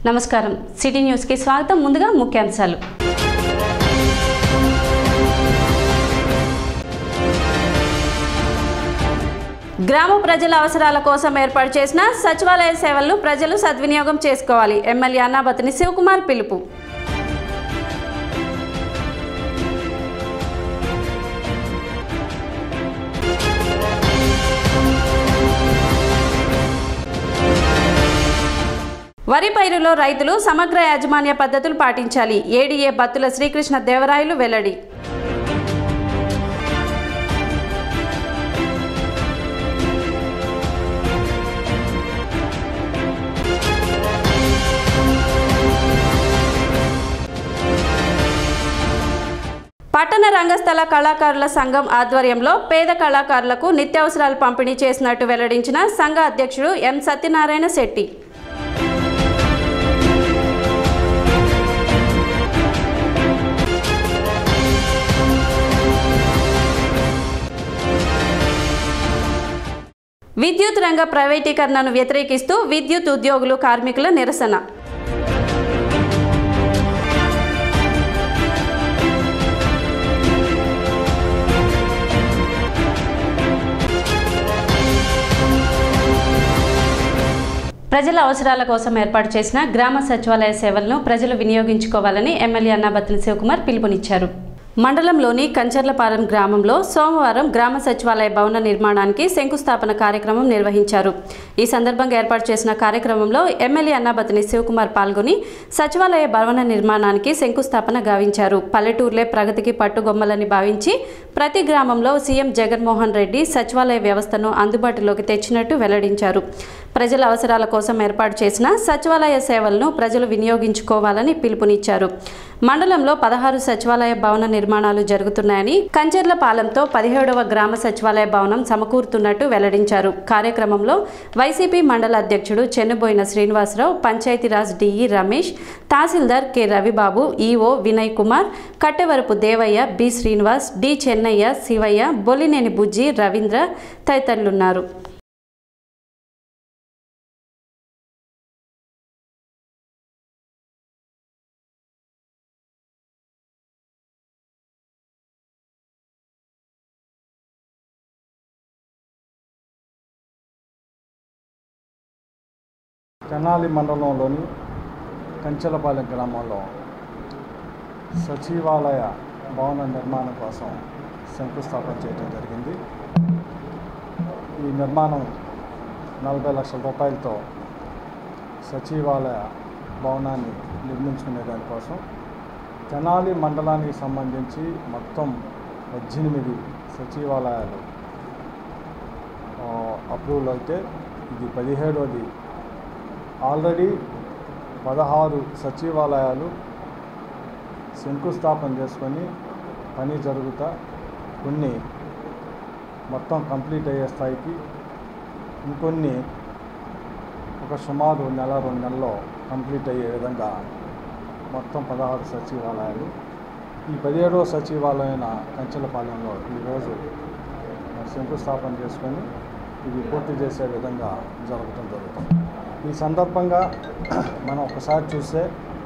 నమస్కారం సిటీ న్యూస్కి స్వాగతం ముందుగా ముఖ్యాంశాలు గ్రామ ప్రజల అవసరాల కోసం ఏర్పాటు చేసిన సచివాలయ సేవలను ప్రజలు సద్వినియోగం చేసుకోవాలి ఎమ్మెల్యే అన్నాబతిని శివకుమార్ పిలుపు వరి పైరులో రైతులు సమగ్ర యాజమాన్య పద్ధతులు పాటించాలి ఏడీఏ బత్తుల శ్రీకృష్ణ దేవరాయలు వెల్లడి పట్టణ రంగస్థల కళాకారుల సంఘం ఆధ్వర్యంలో పేద కళాకారులకు నిత్యావసరాలు పంపిణీ చేసినట్టు వెల్లడించిన సంఘ అధ్యక్షుడు ఎం సత్యనారాయణ శెట్టి విద్యుత్ రంగ ప్రైవేటీకరణను వ్యతిరేకిస్తూ విద్యుత్ ఉద్యోగులు కార్మికుల నిరసన ప్రజల అవసరాల కోసం ఏర్పాటు చేసిన గ్రామ సచివాలయ సేవలను ప్రజలు వినియోగించుకోవాలని ఎమ్మెల్యే అన్నాబత్తిన శివకుమార్ పిలుపునిచ్చారు మండలంలోని కంచర్లపాలెం గ్రామంలో సోమవారం గ్రామ సచివాలయ భవన నిర్మాణానికి శంకుస్థాపన కార్యక్రమం నిర్వహించారు ఈ సందర్భంగా ఏర్పాటు చేసిన కార్యక్రమంలో ఎమ్మెల్యే అన్నాబతిని శివకుమార్ పాల్గొని సచివాలయ భవన నిర్మాణానికి శంకుస్థాపన గావించారు పల్లెటూర్లే ప్రగతికి పట్టుగొమ్మలని భావించి ప్రతి గ్రామంలో సీఎం జగన్మోహన్ రెడ్డి సచివాలయ వ్యవస్థను అందుబాటులోకి తెచ్చినట్టు వెల్లడించారు ప్రజల అవసరాల కోసం ఏర్పాటు చేసిన సచివాలయ సేవలను ప్రజలు వినియోగించుకోవాలని పిలుపునిచ్చారు మండలంలో పదహారు సచివాలయ భవన నిర్మాణాలు జరుగుతున్నాయని కంచెర్లపాలెంతో పదిహేడవ గ్రామ సచివాలయ భవనం సమకూరుతున్నట్టు వెల్లడించారు కార్యక్రమంలో వైసీపీ మండల అధ్యక్షుడు చెన్నుబోయిన శ్రీనివాసరావు పంచాయతీరాజ్ డిఈ రమేష్ తహసీల్దార్ K Ravibabu EO Vinay Kumar Kattevarapu Devayya B Srinivas D Chennayya Sivayya Bollineni Bujji Ravindra తదితరులున్నారు తెనాలి మండలంలోని కంచెలపాలెం గ్రామంలో సచివాలయ భవన నిర్మాణం కోసం శంకుస్థాపన చేయడం జరిగింది ఈ నిర్మాణం నలభై లక్షల రూపాయలతో సచివాలయ భవనాన్ని నిర్మించుకునే దానికోసం తెనాలి మండలానికి సంబంధించి మొత్తం పద్దెనిమిది సచివాలయాలు ఆ, అప్రూవల్ అయితే ఇది పదిహేడోది ఆల్రెడీ పదహారు సచివాలయాలు శంకుస్థాపన చేసుకొని పని జరుగుతా కొన్ని మొత్తం కంప్లీట్ అయ్యే స్థాయికి ఇంకొన్ని ఒక సుమారు నెల రెండు నెలల్లో కంప్లీట్ అయ్యే విధంగా మొత్తం పదహారు సచివాలయాలు ఈ పదిహేడవ సచివాలయం కంచెలపాలెంలో ఈరోజు శంకుస్థాపన చేసుకొని ఇది పూర్తి చేసే విధంగా జరగటం జరుగుతుంది ఈ సందర్భంగా మనం ఒకసారి చూస్తే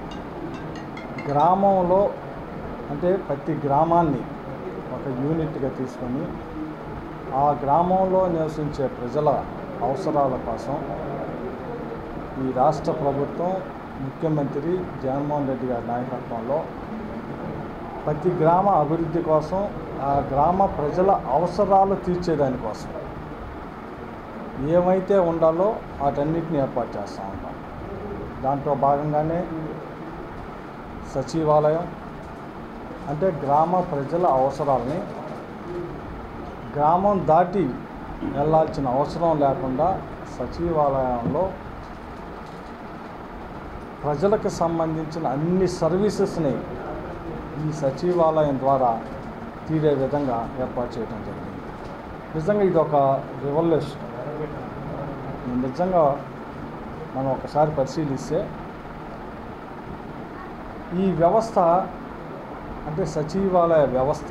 గ్రామంలో అంటే ప్రతి గ్రామాన్ని ఒక యూనిట్గా తీసుకొని ఆ గ్రామంలో నివసించే ప్రజల అవసరాల కోసం ఈ రాష్ట్ర ప్రభుత్వం ముఖ్యమంత్రి జగన్మోహన్ రెడ్డి గారి నాయకత్వంలో ప్రతి గ్రామ అభివృద్ధి కోసం ఆ గ్రామ ప్రజల అవసరాలు తీర్చేదానికోసం ఏమైతే ఉండాలో వాటన్నిటిని ఏర్పాటు చేస్తూ ఉంటాం దాంట్లో భాగంగానే సచివాలయం అంటే గ్రామ ప్రజల అవసరాలని గ్రామం దాటి వెళ్ళాల్సిన అవసరం లేకుండా సచివాలయంలో ప్రజలకు సంబంధించిన అన్ని సర్వీసెస్ని ఈ సచివాలయం ద్వారా తీరే విధంగా ఏర్పాటు చేయడం జరిగింది నిజంగా ఇది ఒక రివల్యూషన్ నిజంగా మనం ఒకసారి పరిశీలిస్తే ఈ వ్యవస్థ అంటే సచివాలయ వ్యవస్థ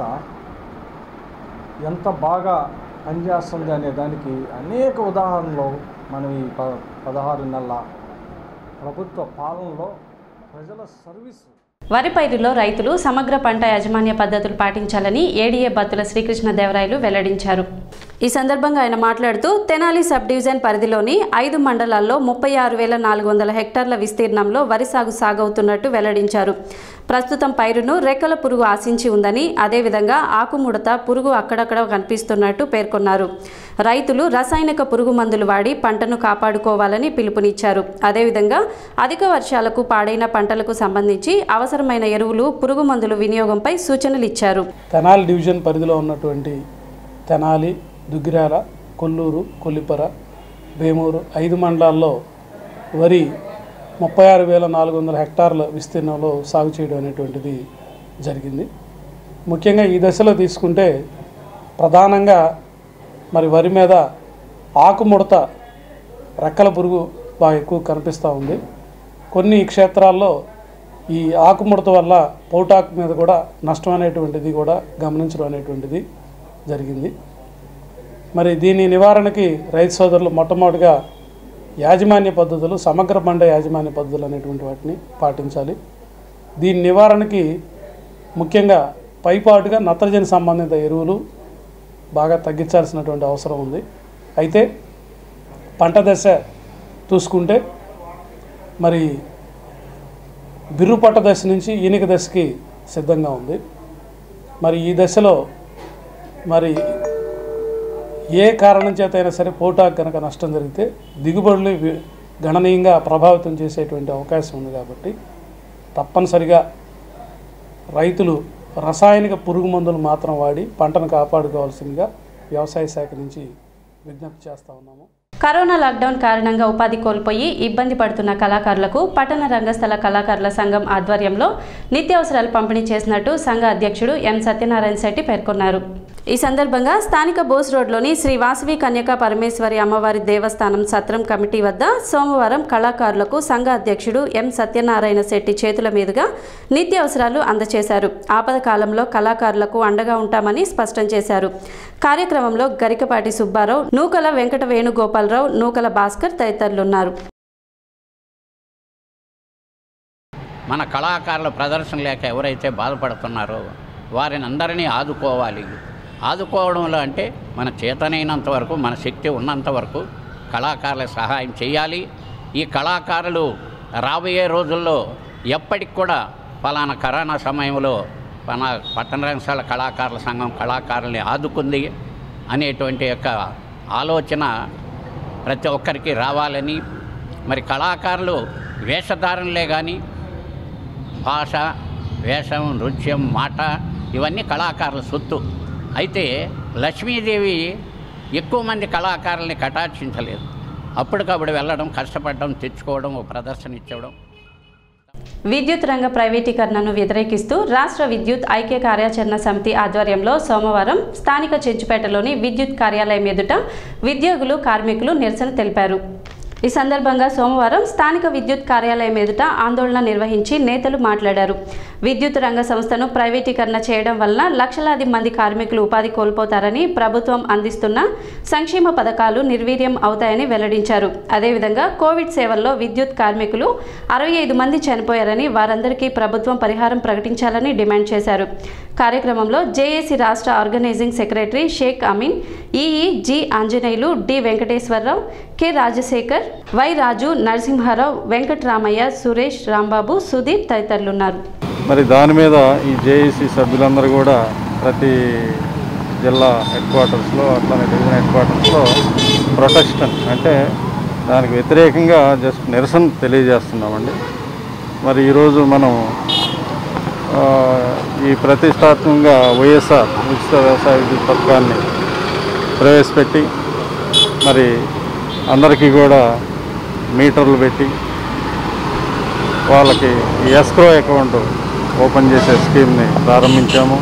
ఎంత బాగా పనిచేస్తుంది అనే దానికి అనేక ఉదాహరణలు మనం ఈ ప పదహారు నెలల ప్రభుత్వ పాలనలో ప్రజల సర్వీసు వరి పైరులో రైతులు సమగ్ర పంట యాజమాన్య పద్ధతులు పాటించాలని ఏడీఏ బత్తుల శ్రీకృష్ణదేవరాయలు వెల్లడించారు ఈ సందర్భంగా ఆయన మాట్లాడుతూ తెనాలి సబ్ డివిజన్ పరిధిలోని ఐదు మండలాల్లో ముప్పై ఆరు వేల నాలుగు వందల హెక్టార్ల విస్తీర్ణంలో వరి సాగు సాగవుతున్నట్టు వెల్లడించారు ప్రస్తుతం పైరును రెక్కల పురుగు ఆశించి ఉందని అదేవిధంగా ఆకుముడత పురుగు అక్కడక్కడ కనిపిస్తున్నట్టు పేర్కొన్నారు రైతులు రసాయనిక పురుగు మందులు వాడి పంటను కాపాడుకోవాలని పిలుపునిచ్చారు అదేవిధంగా అధిక వర్షాలకు పాడైన పంటలకు సంబంధించి అవసరమైన ఎరువులు పురుగు మందుల వినియోగంపై సూచనలు ఇచ్చారు తెనాలి డివిజన్ పరిధిలో ఉన్నటువంటి తెనాలి దుగ్గిరాల కొల్లూరు కొల్లిపర వేమూరు ఐదు మండలాల్లో వరి ముప్పై ఆరు వేల నాలుగు వందల హెక్టార్ల విస్తీర్ణంలో సాగు చేయడం అనేటువంటిది జరిగింది ముఖ్యంగా ఈ దశలో తీసుకుంటే ప్రధానంగా మరి వరి మీద ఆకుముడత రెక్కల పురుగు బాగా ఎక్కువ కనిపిస్తూ ఉంది కొన్ని క్షేత్రాల్లో ఈ ఆకుముడత వల్ల పౌటాకు మీద కూడా నష్టం అనేటువంటిది కూడా గమనించడం అనేటువంటిది జరిగింది మరి దీని నివారణకి రైతు సోదరులు మొట్టమొదటిగా యాజమాన్య పద్ధతులు సమగ్ర పంట యాజమాన్య పద్ధతులు అనేటువంటి వాటిని పాటించాలి దీని నివారణకి ముఖ్యంగా పైపాటుగా నత్రజని సంబంధిత ఎరువులు బాగా తగ్గించాల్సినటువంటి అవసరం ఉంది అయితే పంట దశ చూసుకుంటే మరి బిర్రు పట్ట దశ నుంచి ఈనిక దశకి సిద్ధంగా ఉంది మరి ఈ దశలో మరి ఏ కారణం చేత అయినా సరే పోటాకు కనుక నష్టం జరిగితే దిగుబడులు వి- గణనీయంగా ప్రభావితం చేసేటువంటి అవకాశం ఉంది కాబట్టి తప్పనిసరిగా రైతులు రసాయనిక పురుగు మందులు మాత్రం వాడి పంటను కాపాడుకోవాల్సిందిగా వ్యవసాయ శాఖ నుంచి విజ్ఞప్తి చేస్తూ ఉన్నాము కరోనా లాక్డౌన్ కారణంగా ఉపాధి కోల్పోయి ఇబ్బంది పడుతున్న కళాకారులకు పట్టణ రంగస్థల కళాకారుల సంఘం ఆధ్వర్యంలో నిత్యావసరాలు పంపిణీ చేసినట్టు సంఘ అధ్యక్షుడు ఎం సత్యనారాయణ శెట్టి పేర్కొన్నారు ఈ సందర్భంగా స్థానిక బోస్ రోడ్లోని శ్రీ వాసవి కన్యకా పరమేశ్వరి అమ్మవారి దేవస్థానం సత్రం కమిటీ వద్ద సోమవారం కళాకారులకు సంఘ అధ్యక్షుడు ఎం సత్యనారాయణ శెట్టి చేతుల మీదుగా నిత్యావసరాలు అందజేశారు ఆపద కాలంలో కళాకారులకు అండగా ఉంటామని స్పష్టం చేశారు కార్యక్రమంలో గరికపాటి సుబ్బారావు నూకల వెంకట వేణుగోపాలరావు నూకల భాస్కర్ తదితరులున్నారు మన కళాకారుల ప్రదర్శన లేక ఎవరైతే బాధపడుతున్నారో వారిని అందరినీ ఆదుకోవాలి ఆదుకోవడంలో అంటే మన చేతనైనంత వరకు మన శక్తి ఉన్నంత వరకు కళాకారులకు సహాయం చేయాలి ఈ కళాకారులు రాబోయే రోజుల్లో ఎప్పటికి కూడా ఫలానా కరోనా సమయంలో మన పట్టణ రంగాల కళాకారుల సంఘం కళాకారుల్ని ఆదుకుంది అనేటువంటి యొక్క ఆలోచన ప్రతి ఒక్కరికి రావాలని మరి కళాకారులు వేషధారణలే కానీ భాష వేషం నృత్యం మాట ఇవన్నీ కళాకారుల సొత్తు అయితే లక్ష్మీదేవి ఎక్కువ మంది కళాకారుల్ని కటాక్షించలేదు అప్పటికప్పుడు వెళ్ళడం కష్టపడడం తెచ్చుకోవడం ఓ ప్రదర్శన ఇచ్చడం విద్యుత్ రంగ ప్రైవేటీకరణను వ్యతిరేకిస్తూ రాష్ట్ర విద్యుత్ ఐక్య కార్యాచరణ సమితి ఆధ్వర్యంలో సోమవారం స్థానిక చెంచుపేటలోని విద్యుత్ కార్యాలయం ఎదుట విద్యోగులు కార్మికులు నిరసన తెలిపారు ఈ సందర్భంగా సోమవారం స్థానిక విద్యుత్ కార్యాలయం ఎదుట ఆందోళన నిర్వహించి నేతలు మాట్లాడారు విద్యుత్ రంగ సంస్థను ప్రైవేటీకరణ చేయడం వలన లక్షలాది మంది కార్మికులు ఉపాధి కోల్పోతారని ప్రభుత్వం అందిస్తున్న సంక్షేమ పథకాలు నిర్వీర్యం అవుతాయని వెల్లడించారు అదేవిధంగా కోవిడ్ సేవల్లో విద్యుత్ కార్మికులు అరవై ఐదు మంది చనిపోయారని వారందరికీ ప్రభుత్వం పరిహారం ప్రకటించాలని డిమాండ్ చేశారు కార్యక్రమంలో జేఏసీ రాష్ట్ర organising secretary Sheikh Ameen EE G Anjaneyulu D Venkateswararao K Rajasekhar Y Raju Narasimharao Venkataramayya Suresh Rambabu Sudheer తదితరులున్నారు మరి దాని మీద ఈ జేఏసీ సభ్యులందరూ కూడా ప్రతి జిల్లా హెడ్ క్వార్టర్స్లో అట్లానే డివిజన్ హెడ్ క్వార్టర్స్లో ప్రొటెక్షన్ అంటే దానికి వ్యతిరేకంగా జస్ట్ నిరసన తెలియజేస్తున్నామండి మరి ఈరోజు మనం ఆ, ఈ ప్రతిష్టాత్మకంగా వైఎస్ఆర్ ఉచిత వ్యవసాయ విద్యుత్ పథకాన్ని ప్రవేశపెట్టి మరి అందరికీ కూడా మీటర్లు పెట్టి వాళ్ళకి ఈ ఎస్క్రో అకౌంట్ ఓపెన్ చేసే స్కీమ్ని ప్రారంభించాము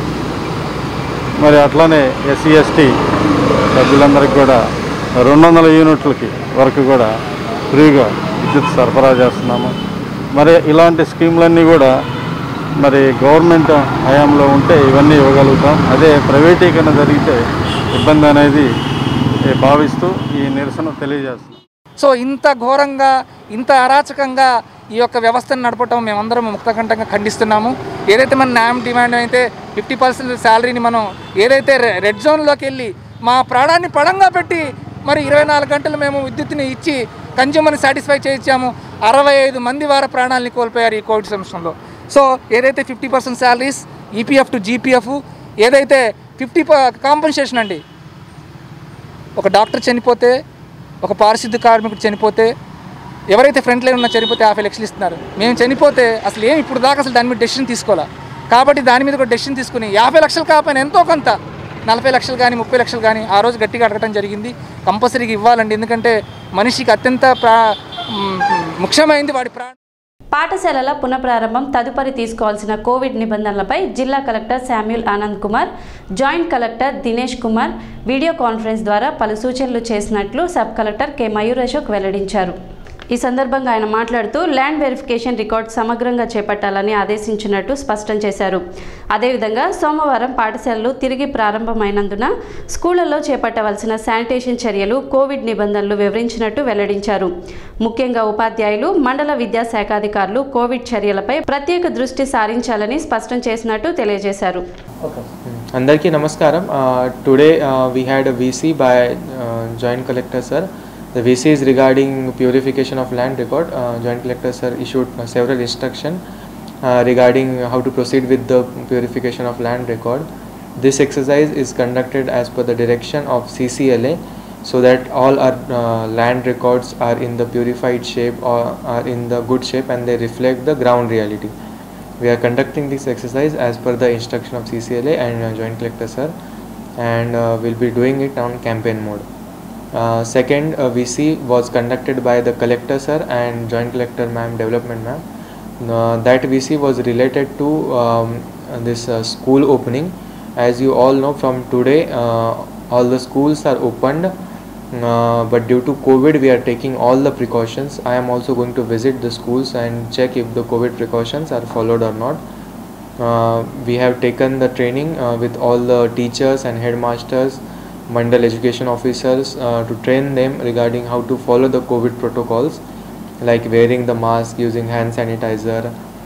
మరి అట్లానే ఎస్సీ ఎస్టీ సభ్యులందరికీ కూడా రెండు వందల యూనిట్లకి వరకు కూడా ఫ్రీగా విద్యుత్ సరఫరా చేస్తున్నాము మరి ఇలాంటి స్కీమ్లన్నీ కూడా మరి గవర్నమెంట్ హయాంలో ఉంటే ఇవన్నీ ఇవ్వగలుగుతాం అదే ప్రైవేటీకరణ జరిగితే ఇబ్బంది అనేది భావిస్తూ ఈ నిరసన తెలియజేస్తున్నాం సో ఇంత ఘోరంగా ఇంత అరాచకంగా ఈ యొక్క వ్యవస్థను నడపటం మేమందరం ముక్తకంఠంగా ఖండిస్తున్నాము ఏదైతే మన న్యాయం డిమాండ్ అయితే ఫిఫ్టీ పర్సెంట్ శాలరీని మనం ఏదైతే రె- రెడ్ జోన్లోకి వెళ్ళి మా ప్రాణాన్ని పడంగా పెట్టి మరి ఇరవై నాలుగు గంటలు మేము విద్యుత్తుని ఇచ్చి కన్జ్యూమర్ని సాటిస్ఫై చేయించాము అరవై ఐదు మంది వారి ప్రాణాలని కోల్పోయారు ఈ కోవిడ్ సంవత్సరంలో సో ఏదైతే fifty percent salaries EPF to GPF ఏదైతే ఫిఫ్టీ కాంపన్సేషన్ అండి ఒక డాక్టర్ చనిపోతే ఒక పారిశుద్ధ కార్మికుడు చనిపోతే ఎవరైతే ఫ్రంట్ లైన్ ఉన్నా చనిపోతే యాభై లక్షలు ఇస్తున్నారు మేము చనిపోతే అసలు ఏం ఇప్పుడు దాకా అసలు దాని మీద డెసిషన్ తీసుకోవాలా కాబట్టి దాని మీద ఒక డెసిషన్ తీసుకుని యాభై లక్షలు కాకపోయినా ఎంతో కొంత నలభై లక్షలు కానీ ముప్పై లక్షలు కానీ ఆ రోజు గట్టిగా అడగటం జరిగింది కంపల్సరీగా ఇవ్వాలండి ఎందుకంటే మనిషికి అత్యంత ప్రా మ్, ముఖ్యమైనది వాడి ప్రా పాఠశాలల పునఃప్రారంభం తదుపరి తీసుకోవాల్సిన కోవిడ్ నిబంధనలపై జిల్లా collector Samuel Anand Kumar joint collector Dinesh Kumar video conference ద్వారా పలు సూచనలు చేసినట్లు sub collector K Mayur Ashok వెల్లడించారు ఈ సందర్భంగా ఆయన మాట్లాడుతూ ల్యాండ్ వెరిఫికేషన్ రికార్డ్ సమగ్రంగా చేపట్టాలని ఆదేశించినట్టు స్పష్టం చేశారు అదేవిధంగా సోమవారం పాఠశాలలు తిరిగి ప్రారంభమైనందున స్కూళ్లలో చేపట్టవలసిన శానిటేషన్ చర్యలు కోవిడ్ నిబంధనలు వివరించినట్టు వెల్లడించారు ముఖ్యంగా ఉపాధ్యాయులు మండల విద్యాశాఖాధికారులు కోవిడ్ చర్యలపై ప్రత్యేక దృష్టి సారించాలని స్పష్టం చేసినట్టు తెలియజేశారు అందరికీ నమస్కారం today we had a VC by joint collector sir the VC is regarding purification of land record joint collector sir issued uh, several instruction uh, regarding how to proceed with the purification of land record this exercise is conducted as per the direction of ccla so that all our uh, land records are in the purified shape or are in the good shape and they reflect the ground reality we are conducting this exercise as per the instruction of CCLA and uh, Joint Collector Sir, and uh, we'll be doing it on campaign mode. Uh, second uh, VC was conducted by the Collector Sir and Joint Collector Ma'am, Development Ma'am. Uh, that VC was related to um, this uh, school opening. As you all know, from today, uh, all the schools are opened uh, but due to COVID, we are taking all the precautions. I am also going to visit the schools and check if the COVID precautions are followed or not. Uh, we have taken the training uh, with all the teachers and headmasters, Mandal education officers uh, to train them regarding how to follow the COVID protocols like wearing the mask, using hand sanitizer,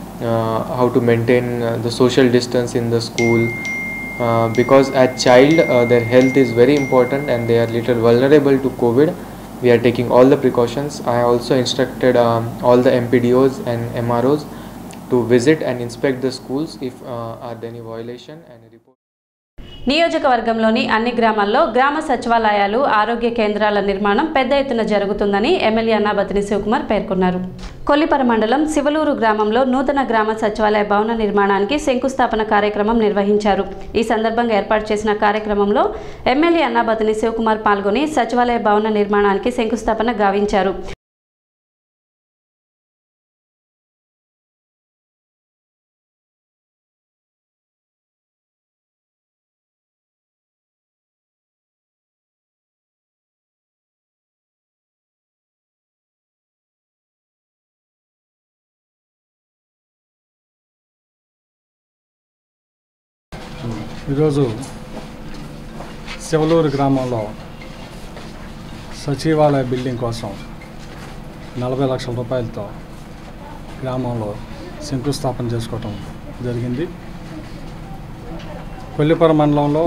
uh, how to maintain uh, the social distance in the school, uh, because as child uh, their health is very important and they are little vulnerable to covid we are taking all the precautions i also instructed um, all the mpdos and mros to visit and inspect the schools if uh, are there any violation and report నియోజకవర్గంలోని అన్ని గ్రామాల్లో గ్రామ సచివాలయాలు ఆరోగ్య కేంద్రాల నిర్మాణం పెద్ద ఎత్తున జరుగుతుందని ఎమ్మెల్యే అన్నాబతిని శివకుమార్ పేర్కొన్నారు కొల్లిపర మండలం శివలూరు గ్రామంలో నూతన గ్రామ సచివాలయ భవన నిర్మాణానికి శంకుస్థాపన కార్యక్రమం నిర్వహించారు ఈ సందర్భంగా ఏర్పాటు చేసిన కార్యక్రమంలో ఎమ్మెల్యే అన్నాబతిని శివకుమార్ పాల్గొని సచివాలయ భవన నిర్మాణానికి శంకుస్థాపన గావించారు ఈరోజు శివలూరు గ్రామంలో సచివాలయ బిల్డింగ్ కోసం నలభై లక్షల రూపాయలతో గ్రామంలో శంకుస్థాపన చేసుకోవటం జరిగింది కొల్లిపర మండలంలో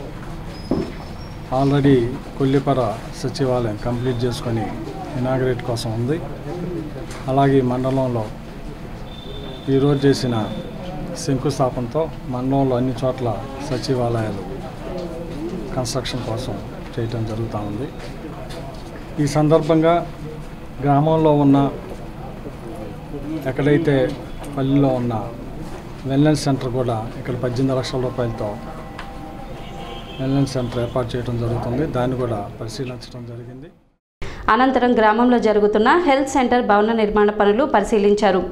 ఆల్రెడీ కొల్లిపర సచివాలయం కంప్లీట్ చేసుకొని ఇనాగ్రేట్ కోసం ఉంది అలాగే ఈ మండలంలో ఈరోజు చేసిన శంకుస్థాపనతో మండలంలో అన్ని చోట్ల సచివాలయాలు కన్స్ట్రక్షన్ కోసం చేయటం జరుగుతూ ఉంది ఈ సందర్భంగా గ్రామంలో ఉన్న ఎక్కడైతే పల్లెలో ఉన్న వెల్నెస్ సెంటర్ కూడా ఇక్కడ పద్దెనిమిది లక్షల రూపాయలతో వెల్నెస్ సెంటర్ ఏర్పాటు చేయడం జరుగుతుంది దాన్ని కూడా పరిశీలించడం జరిగింది అనంతరం గ్రామంలో జరుగుతున్న హెల్త్ సెంటర్ భవన నిర్మాణ పనులు పరిశీలించారు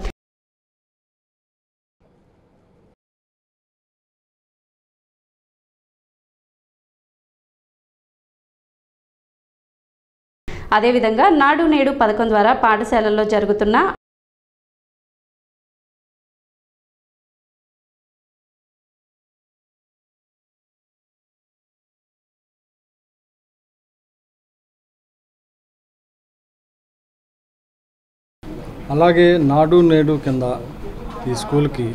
అదేవిధంగా నాడు నేడు పథకం ద్వారా పాఠశాలల్లో జరుగుతున్న అలాగే నాడు నేడు కింద ఈ స్కూల్కి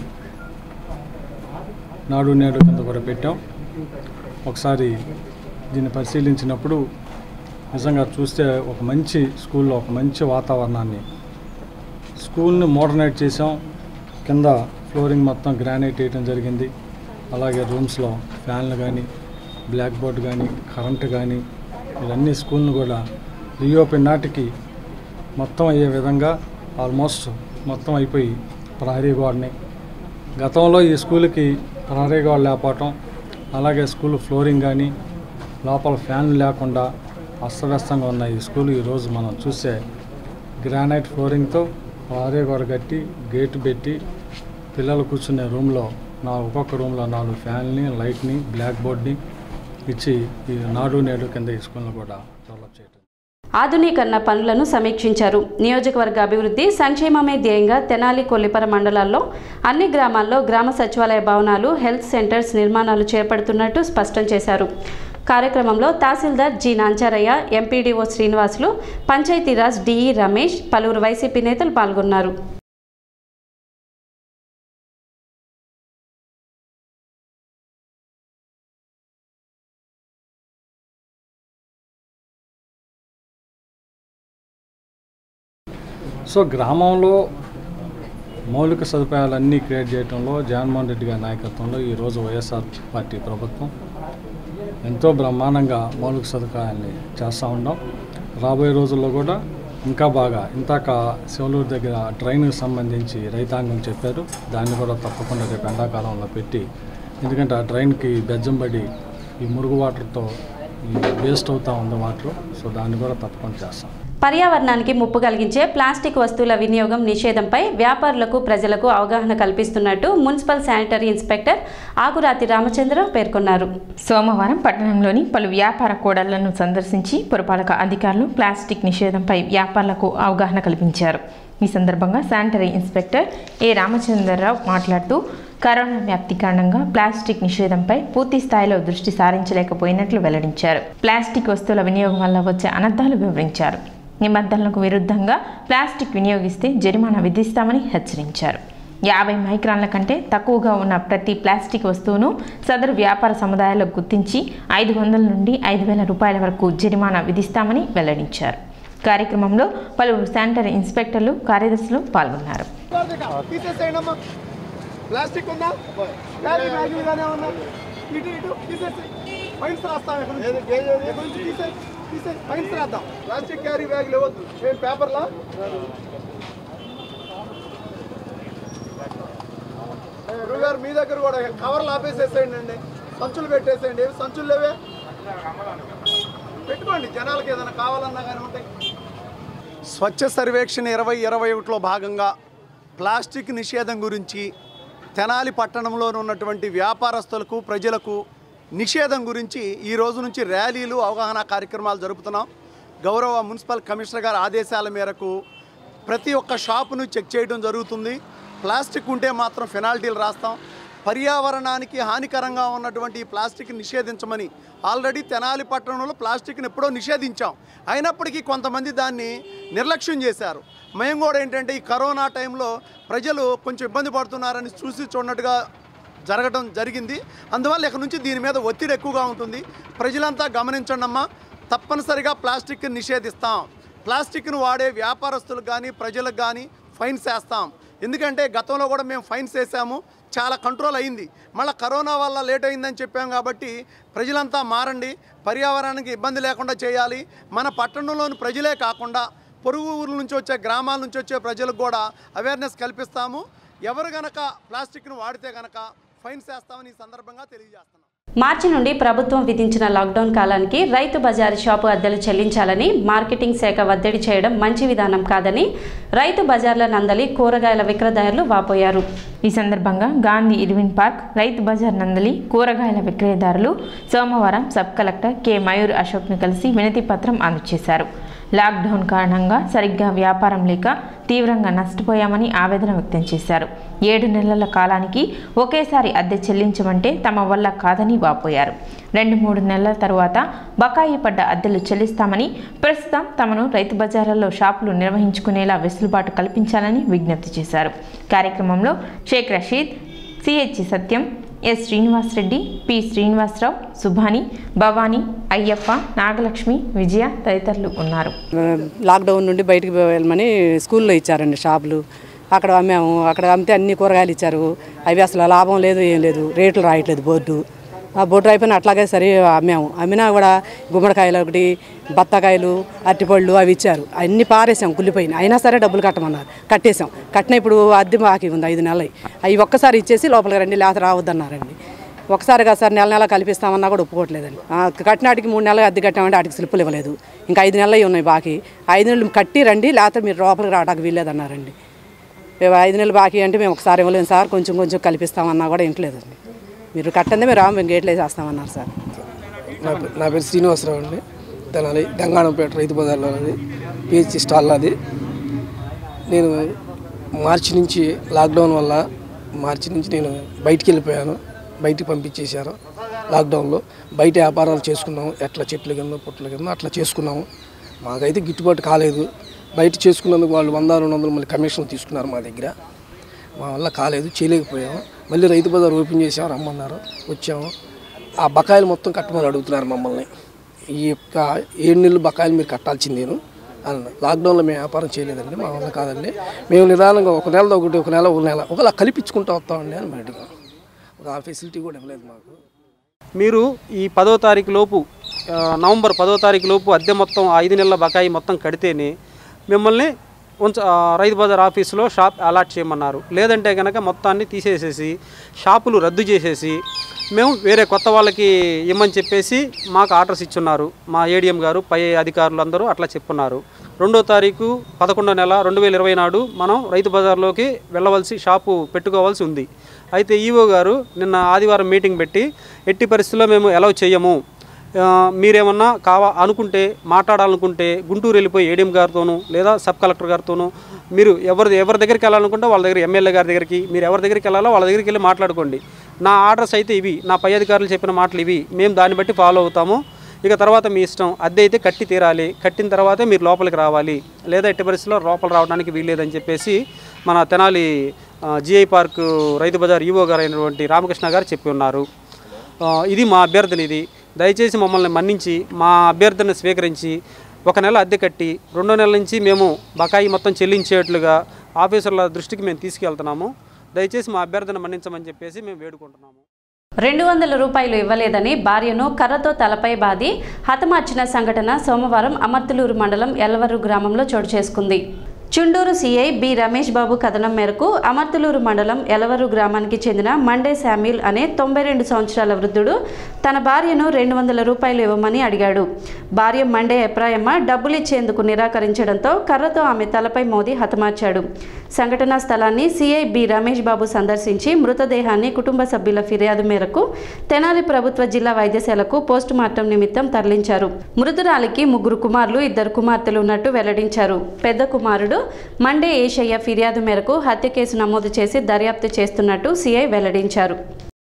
నాడు నేడు కింద కూడా పెట్టాం ఒకసారి దీన్ని పరిశీలించినప్పుడు నిజంగా చూస్తే ఒక మంచి స్కూల్లో ఒక మంచి వాతావరణాన్ని స్కూల్ని మోడర్నైజ్ చేసాం కింద ఫ్లోరింగ్ మొత్తం గ్రానైట్ వేయటం జరిగింది అలాగే రూమ్స్లో ఫ్యాన్లు కానీ బ్లాక్ బోర్డ్ కానీ కరెంటు కానీ ఇవన్నీ స్కూల్ని కూడా రీఓపెన్ నాటికి మొత్తం అయ్యే విధంగా ఆల్మోస్ట్ మొత్తం అయిపోయి ప్రహరీ గోడని గతంలో ఈ స్కూల్కి ప్రహరీ గోడ లేకపోవటం అలాగే స్కూల్ ఫ్లోరింగ్ కానీ లోపల ఫ్యాన్ లేకుండా అస్తవ్యస్తంగా ఉన్న ఈ స్కూల్ ఈరోజు మనం చూసే గ్రానైట్ ఫ్లోరింగ్తో ప్రహరీ గోడ కట్టి గేట్ పెట్టి పిల్లలు కూర్చునే రూమ్లో నా ఒక్కొక్క రూమ్లో నాలుగు ఫ్యాన్ని లైట్ని బ్లాక్ బోర్డ్ని ఇచ్చి ఈ నాడు నేడు కింద ఈ స్కూల్ని కూడా డెవలప్ చేయటం ఆధునీకరణ పనులను సమీక్షించారు నియోజకవర్గ అభివృద్ధి సంక్షేమమే ధ్యేయంగా తెనాలి కొల్లిపర మండలాల్లో అన్ని గ్రామాల్లో గ్రామ సచివాలయ భవనాలు హెల్త్ సెంటర్స్ నిర్మాణాలు చేపడుతున్నట్టు స్పష్టం చేశారు కార్యక్రమంలో తహసీల్దార్ G Nancharayya MPDO Srinivasulu Panchayatiraj DE Ramesh పలువురు వైసీపీ నేతలు పాల్గొన్నారు సో గ్రామంలో మౌలిక సదుపాయాలన్నీ క్రియేట్ చేయడంలో జగన్మోహన్ రెడ్డి గారి నాయకత్వంలో ఈరోజు వైఎస్ఆర్ పార్టీ ప్రభుత్వం ఎంతో బ్రహ్మాండంగా మౌలిక సదుపాయాన్ని చేస్తూ ఉన్నాం రాబోయే రోజుల్లో కూడా ఇంకా బాగా ఇంతాక శివలూరు దగ్గర ట్రైన్కి సంబంధించి రైతాంగం చెప్పారు దాన్ని కూడా తప్పకుండా రేపు ఎండాకాలంలో పెట్టి ఎందుకంటే ఆ ట్రైన్కి బెజ్జం పడి ఈ మురుగు వాటర్తో ఈ వేస్ట్ అవుతూ ఉంది వాటర్ సో దాన్ని కూడా తప్పకుండా చేస్తాం పర్యావరణానికి ముప్పు కలిగించే ప్లాస్టిక్ వస్తువుల వినియోగం నిషేధంపై వ్యాపారులకు ప్రజలకు అవగాహన కల్పిస్తున్నట్టు municipal sanitary inspector Akurathi Ramachandrarao పేర్కొన్నారు సోమవారం పట్టణంలోని పలు వ్యాపార కూడళ్లను సందర్శించి పురపాలక అధికారులు ప్లాస్టిక్ నిషేధంపై వ్యాపారులకు అవగాహన కల్పించారు ఈ సందర్భంగా శానిటరీ ఇన్స్పెక్టర్ ఏ రామచంద్రరావు మాట్లాడుతూ కరోనా వ్యాప్తి కారణంగా ప్లాస్టిక్ నిషేధంపై పూర్తి స్థాయిలో దృష్టి సారించలేకపోయినట్లు వెల్లడించారు ప్లాస్టిక్ వస్తువుల వినియోగం వల్ల వచ్చే అనర్థాలు వివరించారు నిబంధనలకు విరుద్ధంగా ప్లాస్టిక్ వినియోగిస్తే జరిమానా విధిస్తామని హెచ్చరించారు యాభై మైక్రాన్ల కంటే తక్కువగా ఉన్న ప్రతి ప్లాస్టిక్ వస్తువును సదరు వ్యాపార సముదాయాల్లో గుర్తించి ఐదు వందల నుండి ఐదు వేల రూపాయల వరకు జరిమానా విధిస్తామని వెల్లడించారు కార్యక్రమంలో పలువురు శానిటరీ ఇన్స్పెక్టర్లు కార్యదర్శులు పాల్గొన్నారు తీసేసేయండమ్మా ప్లాస్టిక్ ఉందా క్యారీ బ్యాగ్ మీదనే ఉందా ఇటు ఇటు తీసేసి ఫైన్స్ రాస్తాం ఇక్కడ నుంచి ఇక్కడ నుంచి తీసే తీసే ఫైన్స్ రాద్దాం ప్లాస్టిక్ క్యారీ బ్యాగ్ ఇవ్వద్దు ఏం పేపర్లా గురువు గారు మీ దగ్గర కూడా కవర్లు ఆపేసేసేయండి అండి సంచులు పెట్టేసేయండి ఏమి సంచులు లేవే పెట్టుకోండి జనాలకి ఏదైనా కావాలన్నా కానీ ఉంటాయి స్వచ్ఛ సర్వేక్షణ ఇరవై ఇరవై ఒకటిలో భాగంగా ప్లాస్టిక్ నిషేధం గురించి తెనాలి పట్టణంలో ఉన్నటువంటి వ్యాపారస్తులకు ప్రజలకు నిషేధం గురించి ఈ రోజు నుంచి ర్యాలీలు అవగాహన కార్యక్రమాలు జరుపుతున్నాం గౌరవ మున్సిపల్ కమిషనర్ గారి ఆదేశాల మేరకు ప్రతి ఒక్క షాపును చెక్ చేయడం జరుగుతుంది ప్లాస్టిక్ ఉంటే మాత్రం ఫెనాల్టీలు రాస్తాం పర్యావరణానికి హానికరంగా ఉన్నటువంటి ఈ ప్లాస్టిక్ నిషేధించమని ఆల్రెడీ తెనాలి పట్టణంలో ప్లాస్టిక్ని ఎప్పుడో నిషేధించాం అయినప్పటికీ కొంతమంది దాన్ని నిర్లక్ష్యం చేశారు మేము కూడా ఏంటంటే ఈ కరోనా టైంలో ప్రజలు కొంచెం ఇబ్బంది పడుతున్నారని చూసి చూడనట్టుగా జరగడం జరిగింది అందువల్ల ఇక నుంచి దీని మీద ఒత్తిడి ఎక్కువగా ఉంటుంది ప్రజలంతా గమనించండి అమ్మా తప్పనిసరిగా ప్లాస్టిక్ నిషేధిస్తాం ప్లాస్టిక్ను వాడే వ్యాపారస్తులకు కానీ ప్రజలకు కానీ ఫైన్స్ వేస్తాం ఎందుకంటే గతంలో కూడా మేము ఫైన్స్ వేసాము చాలా కంట్రోల్ అయింది మళ్ళీ కరోనా వల్ల లేట్ అయిందని చెప్పాం కాబట్టి ప్రజలంతా మారండి పర్యావరణానికి ఇబ్బంది లేకుండా చేయాలి మన పట్టణంలోని ప్రజలే కాకుండా పొరుగు ఊర్ల నుంచి వచ్చే గ్రామాల నుంచి వచ్చే ప్రజలకు కూడా అవేర్నెస్ కల్పిస్తాము ఎవరు గనక ప్లాస్టిక్ను వాడితే గనక ఫైన్స్ వేస్తామని ఈ సందర్భంగా తెలియజేస్తున్నాం మార్చి నుండి ప్రభుత్వం విధించిన లాక్డౌన్ కాలానికి రైతు బజారు షాపు అద్దెలు చెల్లించాలని మార్కెటింగ్ శాఖ ఒత్తిడి చేయడం మంచి విధానం కాదని రైతు బజార్ల నందలి కూరగాయల విక్రయదారులు వాపోయారు ఈ సందర్భంగా గాంధీ ఇర్విన్ పార్క్ రైతు బజార్ నందలి కూరగాయల విక్రయదారులు సోమవారం సబ్ కలెక్టర్ కె మయూర్ అశోక్ను కలిసి వినతి పత్రం అందజేశారు లాక్డౌన్ కారణంగా సరిగ్గా వ్యాపారం లేక తీవ్రంగా నష్టపోయామని ఆవేదన వ్యక్తం చేశారు ఏడు నెలల కాలానికి ఒకేసారి అద్దె చెల్లించమంటే తమ వల్ల కాదని వాపోయారు రెండు మూడు నెలల తరువాత బకాయి పడ్డ అద్దెలు చెల్లిస్తామని ప్రస్తుతం తమను రైతు బజార్లలో షాపులు నిర్వహించుకునేలా వెసులుబాటు కల్పించాలని విజ్ఞప్తి చేశారు కార్యక్రమంలో Sheikh Rasheed CH Satyam S Srinivasareddy P Srinivasarao Subhani Bhavani Ayyappa Nagalakshmi Vijaya తదితరులు ఉన్నారు లాక్డౌన్ నుండి బయటికి వెళ్ళమని స్కూల్లో ఇచ్చారండి షాపులు అక్కడ అమ్మాము అక్కడ అమ్మితే అన్ని కూరగాయలు ఇచ్చారు అవి అసలు లాభం లేదు ఏం లేదు రేట్లు రాయట్లేదు బోర్డు ఆ బోర్డు అయిపోయిన అట్లాగే సరే అమ్మాము అమ్మినా కూడా గుమ్మడికాయలు ఒకటి బత్తాకాయలు అరటిపళ్ళు అవి ఇచ్చారు అన్ని పారేసాం కుళ్ళిపోయినాయి అయినా సరే డబ్బులు కట్టమన్నారు కట్టేసాం కట్టిన ఇప్పుడు అద్దె బాకీ ఉంది ఐదు నెలలు అవి ఒక్కసారి ఇచ్చేసి లోపలికి రండి లేకపోతే రావద్దన్నారండి ఒకసారి కదా సార్ నెల నెల కల్పిస్తామన్నా కూడా ఒప్పుకోవట్లేదండి ఆ, కట్టినాటికి మూడు నెలలు అద్దె కట్టామంటే వాటికి స్లిప్పులు ఇవ్వలేదు ఇంకా ఐదు నెలలు అయి ఉన్నాయి బాకీ ఐదు నెలలు కట్టి రండి లేకపోతే మీరు లోపలికి రావడానికి వీల్లేదన్నారండి మేము ఐదు నెలలు బాకీ అంటే మేము ఒకసారి ఇవ్వలేము సార్ కొంచెం కొంచెం కల్పిస్తామన్నా కూడా ఇంట్లేదండి మీరు కట్టండి మీరు రాము మేము గేట్లు వేసేస్తామన్నారు సార్ నా పే- నా పేరు శ్రీనివాసరావు అండి తెనాలి గంగానంపేట రైతు బజార్లో అది పిహెచ్ స్టాల్ అది నేను మార్చి నుంచి లాక్డౌన్ వల్ల మార్చి నుంచి నేను బయటికి వెళ్ళిపోయాను బయటికి పంపించేశారు లాక్డౌన్లో బయట వ్యాపారాలు చేసుకున్నాము ఎట్లా చెట్ల కింద పుట్ల కింద అట్లా చేసుకున్నాము మాకైతే గిట్టుబాటు కాలేదు బయట చేసుకున్నందుకు వాళ్ళు వంద రెండు వందలు మళ్ళీ కమిషన్ తీసుకున్నారు మా దగ్గర మా వల్ల కాలేదు చేయలేకపోయాము మళ్ళీ రైతు బజార్ ఓపెన్ చేసాము రమ్మన్నారు వచ్చాము ఆ బకాయిలు మొత్తం కట్టమని అడుగుతున్నారు మమ్మల్ని ఈ యొక్క ఏడు నెలలు బకాయిలు మీరు కట్టాల్సిందేను అన్న లాక్డౌన్లో మేము వ్యాపారం చేయలేదండి మా వల్ల కాదండి మేము నిదానంగా ఒక నెల ఒకటి ఒక నెల ఒక నెల ఒకలా కల్పించుకుంటూ వస్తామండి అని బయటకు ఒక ఆ ఫెసిలిటీ కూడా ఇవ్వలేదు మాకు మీరు ఈ పదో తారీఖు లోపు ఆ, నవంబర్ పదో తారీఖు లోపు అద్దె మొత్తం ఐదు నెలల బకాయి మొత్తం కడితేనే మిమ్మల్ని ఉంచ ఆ, రైతు బజార్ ఆఫీసులో షాప్ అలాట్ చేయమన్నారు లేదంటే కనుక మొత్తాన్ని తీసేసేసి షాపులు రద్దు చేసేసి మేము వేరే కొత్త వాళ్ళకి ఇమ్మని చెప్పేసి మాకు ఆర్డర్స్ ఇచ్చున్నారు మా ఏడిఎం గారు పై అధికారులు అందరూ అట్లా చెప్పున్నారు రెండో తారీఖు పదకొండో నెల రెండు వేల ఇరవై నాడు మనం రైతు బజార్లోకి వెళ్ళవలసి షాపు పెట్టుకోవాల్సి ఉంది అయితే ఈవో గారు నిన్న ఆదివారం మీటింగ్ పెట్టి ఎట్టి పరిస్థితుల్లో మేము అలౌ చేయము ఆ, మీరేమన్నా కావా అనుకుంటే మాట్లాడాలనుకుంటే గుంటూరు వెళ్ళిపోయి ఏడీఎం గారితోనూ లేదా సబ్ కలెక్టర్ గారితోనూ మీరు ఎవరి ఎవరి దగ్గరికి వెళ్ళాలనుకుంటే వాళ్ళ దగ్గర ఎమ్మెల్యే గారి దగ్గరికి మీరు ఎవరి దగ్గరికి వెళ్ళాలో వాళ్ళ దగ్గరికి వెళ్ళి మాట్లాడుకోండి నా ఆర్డర్స్ అయితే ఇవి నా పై అధికారులు చెప్పిన మాటలు ఇవి మేము దాన్ని బట్టి ఫాలో అవుతాము ఇక తర్వాత మీ ఇష్టం అద్దె అయితే కట్టి తీరాలి కట్టిన తర్వాతే మీరు లోపలికి రావాలి లేదా ఎట్టి పరిస్థితుల్లో లోపల రావడానికి వీల్లేదని చెప్పేసి మన తెనాలి జిఐ పార్క్ రైతు బజార్ ఈవో గారు అయినటువంటి రామకృష్ణ గారు చెప్పి ఉన్నారు ఆ, ఇది మా అభ్యర్థన ఇది దయచేసి మమ్మల్ని మన్నించి మా అభ్యర్థన స్వీకరించి ఒక నెల అద్దె కట్టి రెండో నెల నుంచి మేము బకాయి మొత్తం చెల్లించేట్లుగా ఆఫీసర్ల దృష్టికి మేము తీసుకెళ్తున్నాము దయచేసి మా అభ్యర్థన మన్నించమని చెప్పేసి మేము వేడుకుంటున్నాము రెండు వందల రూపాయలు ఇవ్వలేదని భార్యను కర్రతో తలపై బాది హతమార్చిన సంఘటన సోమవారం అమర్తులూరు మండలం ఎల్లవరు గ్రామంలో చోటు చేసుకుంది చుండూరు సీఐ బి రమేష్ బాబు కథనం మేరకు అమర్తులూరు మండలం ఎలవరు గ్రామానికి చెందిన మండే శామ్యూల్ అనే తొంభై రెండు సంవత్సరాల వృద్ధుడు తన భార్యను రెండు వందల రూపాయలు ఇవ్వమని అడిగాడు భార్య మండే ఎప్రాయమ్మ డబ్బులు ఇచ్చేందుకు నిరాకరించడంతో కర్రతో ఆమె తలపై మోది హతమార్చాడు సంఘటనా స్థలాన్ని సీఐ బి రమేష్ బాబు సందర్శించి మృతదేహాన్ని కుటుంబ సభ్యుల ఫిర్యాదు మేరకు తెనాలి ప్రభుత్వ జిల్లా వైద్యశాలకు పోస్టు మార్టం నిమిత్తం తరలించారు మృతురాలికి ముగ్గురు కుమారులు ఇద్దరు కుమార్తెలు ఉన్నట్టు వెల్లడించారు పెద్ద కుమారుడు మండే ఏషయ్య ఫిర్యాదు మేరకు హత్య కేసు నమోదు చేసి దర్యాప్తు చేస్తున్నట్టు సీఐ వెల్లడించారు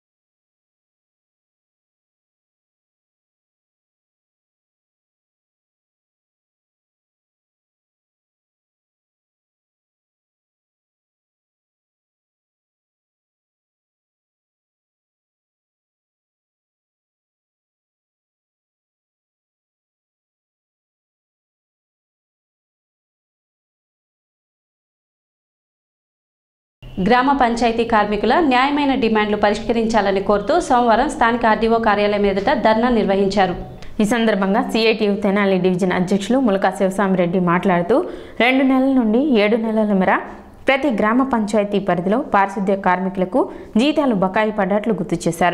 గ్రామ పంచాయతీ కార్మికుల న్యాయమైన డిమాండ్లు పరిష్కరించాలని కోరుతూ సోమవారం స్థానిక ఆర్డీఓ కార్యాలయం ఎదుట ధర్నా నిర్వహించారు ఈ సందర్భంగా సిఐటియు తెనాలి డివిజన్ అధ్యక్షులు ములకా శివస్వామిరెడ్డి మాట్లాడుతూ రెండు నెలల నుండి ఏడు నెలల మేర ప్రతి గ్రామ పంచాయతీ పరిధిలో పారిశుద్ధ్య కార్మికులకు జీతాలు బకాయి పడ్డట్లు గుర్తు చేశారు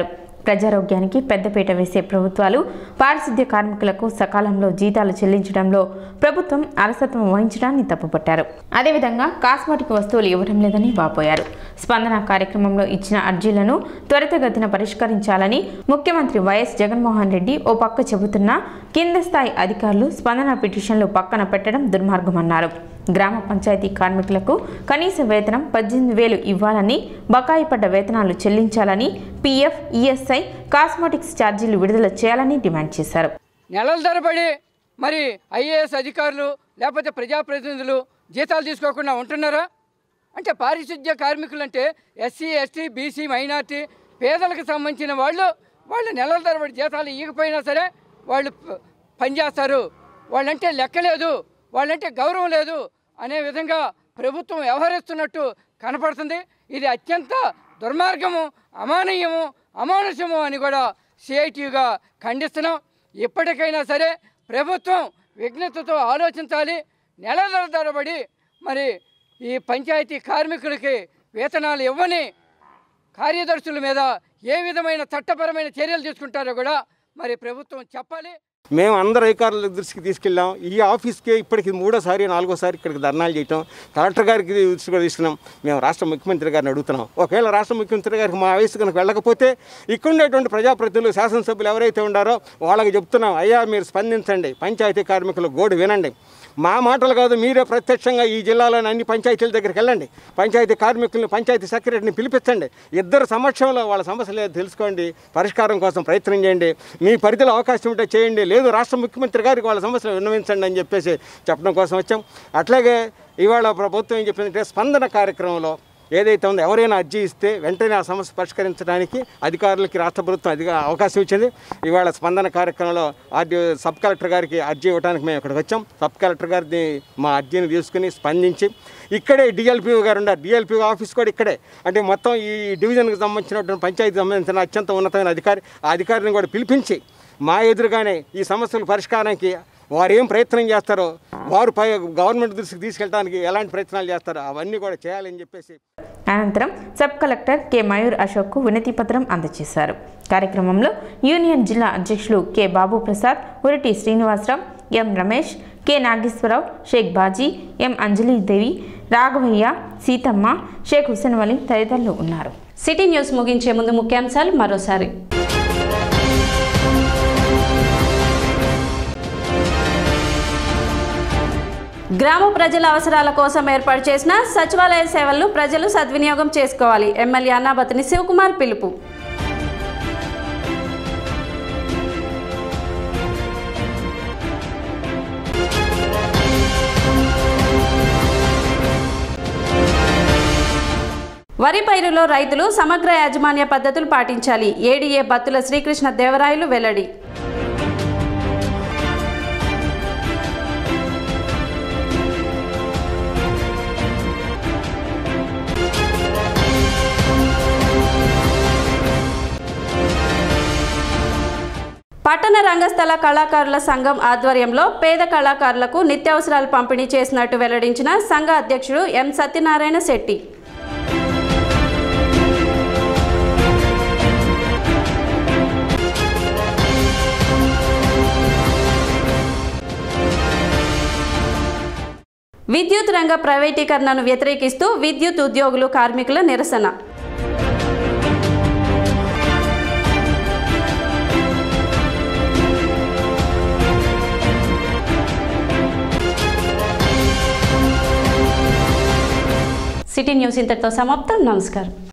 ప్రజారోగ్యానికి పెద్దపీట వేసే ప్రభుత్వాలు పారిశుద్ధ్య కార్మికులకు సకాలంలో జీతాలు చెల్లించడంలో ప్రభుత్వం అలసత్వం వహించడాన్ని తప్పుపట్టారు అదేవిధంగా కాస్మెటిక్ వస్తువులు ఇవ్వడం లేదని వాపోయారు స్పందన కార్యక్రమంలో ఇచ్చిన అర్జీలను త్వరితగతిన పరిష్కరించాలని ముఖ్యమంత్రి వైఎస్ జగన్మోహన్ రెడ్డి ఓ పక్క చెబుతున్నా కింద స్థాయి అధికారులు స్పందన పిటిషన్లు పక్కన పెట్టడం దుర్మార్గమన్నారు గ్రామ పంచాయతీ కార్మికులకు కనీస వేతనం పద్దెనిమిది వేలు ఇవ్వాలని బకాయి పడ్డ వేతనాలు చెల్లించాలని పీఎఫ్ ఈఎస్ఐ కాస్మెటిక్స్ ఛార్జీలు విడుదల చేయాలని డిమాండ్ చేశారు నెలల తరబడి మరి ఐఏఎస్ అధికారులు లేకపోతే ప్రజాప్రతినిధులు జీతాలు తీసుకోకుండా ఉంటున్నారా అంటే పారిశుద్ధ్య కార్మికులు అంటే ఎస్సీ ఎస్టీ బీసీ మైనార్టీ పేదలకు సంబంధించిన వాళ్ళు వాళ్ళు నెలల తరబడి జీతాలు ఇవ్వకపోయినా సరే వాళ్ళు ప- పనిచేస్తారు వాళ్ళంటే లెక్కలేదు వాళ్ళంటే గౌరవం లేదు అనే విధంగా ప్రభుత్వం వ్యవహరిస్తున్నట్టు కనపడుతుంది ఇది అత్యంత దుర్మార్గము అమానీయము అమానుషము అని కూడా సిఐటిగా ఖండిస్తున్నాం ఇప్పటికైనా సరే ప్రభుత్వం విఘ్నతతో ఆలోచించాలి నెలల తరబడి మరి ఈ పంచాయతీ కార్మికులకి వేతనాలు ఇవ్వని కార్యదర్శుల మీద ఏ విధమైన చట్టపరమైన చర్యలు తీసుకుంటారో కూడా మరి ప్రభుత్వం చెప్పాలి మేము అందరు అధికారుల దృష్టికి తీసుకెళ్ళాం ఈ ఆఫీస్కి ఇప్పటికి మూడోసారి నాలుగోసారి ఇక్కడికి ధర్నాలు చేయటం కలెక్టర్ గారికి దృష్టి కూడా తీసుకున్నాం మేము రాష్ట్ర ముఖ్యమంత్రి గారిని అడుగుతున్నాం ఒకవేళ రాష్ట్ర ముఖ్యమంత్రి గారికి మా వయసు కనుక వెళ్ళకపోతే ఇక్కడ ఉండేటువంటి ప్రజాప్రతినిధులు శాసనసభ్యులు ఎవరైతే ఉండారో వాళ్ళకి చెప్తున్నాం అయ్యా మీరు స్పందించండి పంచాయతీ కార్మికుల గోడు వినండి మా మాటలు కాదు మీరే ప్రత్యక్షంగా ఈ జిల్లాలోని అన్ని పంచాయతీల దగ్గరికి వెళ్ళండి పంచాయతీ కార్మికులను పంచాయతీ సెక్రటరీని పిలిపించండి ఇద్దరు సమక్షంలో వాళ్ళ సమస్యలు ఏదో తెలుసుకోండి పరిష్కారం కోసం ప్రయత్నం చేయండి మీ పరిధిలో అవకాశం ఉంటే చేయండి లేదు రాష్ట్ర ముఖ్యమంత్రి గారికి వాళ్ళ సమస్యలు విన్నవించండి అని చెప్పేసి చెప్పడం కోసం వచ్చాం అట్లాగే ఇవాళ ప్రభుత్వం ఏం చెప్పిందంటే స్పందన కార్యక్రమంలో ఏదైతే ఉందో ఎవరైనా అర్జీ ఇస్తే వెంటనే ఆ సమస్య పరిష్కరించడానికి అధికారులకి రాష్ట్ర ప్రభుత్వం అధిక అవకాశం ఇచ్చింది ఇవాళ స్పందన కార్యక్రమంలో ఆర్డీ సబ్ కలెక్టర్ గారికి అర్జీ ఇవ్వడానికి మేము ఇక్కడికి వచ్చాం సబ్ కలెక్టర్ గారిని మా అర్జీని తీసుకుని స్పందించి ఇక్కడే డిఎల్పీ గారు ఉన్నారు డిఎల్పీ ఆఫీస్ కూడా ఇక్కడే అంటే మొత్తం ఈ డివిజన్కి సంబంధించినటువంటి పంచాయతీ సంబంధించిన అత్యంత ఉన్నతమైన అధికారి ఆ అధికారిని కూడా పిలిపించి మా ఎదురుగానే ఈ సమస్యల పరిష్కారానికి వారు ఏం ప్రయత్నం చేస్తారో వారు పై గవర్నమెంట్ దృష్టికి తీసుకెళ్ళడానికి ఎలాంటి ప్రయత్నాలు చేస్తారో అవన్నీ కూడా చేయాలని చెప్పేసి అనంతరం సబ్ కలెక్టర్ కె మయూర్ అశోక్కు వినతి పత్రం అందజేశారు కార్యక్రమంలో యూనియన్ జిల్లా అధ్యక్షులు K Babu Prasad Uriti Srinivasarao M Ramesh K Nageswararao Sheikh Baji M Anjalidevi Raghavayya Seethamma Sheikh Hussain Vali తదితరులు ఉన్నారు సిటీ న్యూస్ ముగించే ముందు ముఖ్యాంశాలు మరోసారి గ్రామ ప్రజల అవసరాల కోసం ఏర్పాటు చేసిన సచివాలయ సేవలను ప్రజలు సద్వినియోగం చేసుకోవాలి ఎమ్మెల్యే అన్నాబతిని శివకుమార్ పిలుపు వరి పైరులో రైతులు సమగ్ర యాజమాన్య పద్ధతులు పాటించాలి ఏడీఏ బత్తుల శ్రీకృష్ణ దేవరాయలు వెల్లడి పట్టణ రంగస్థల కళాకారుల సంఘం ఆధ్వర్యంలో పేద కళాకారులకు నిత్యావసరాలు పంపిణీ చేసినట్టు వెల్లడించిన సంఘ అధ్యక్షుడు ఎం సత్యనారాయణ శెట్టి విద్యుత్ రంగ ప్రైవేటీకరణను వ్యతిరేకిస్తూ విద్యుత్ ఉద్యోగులు కార్మికుల నిరసన సిటీ న్యూస్ ఇంతటితో సమాప్తం నమస్కారం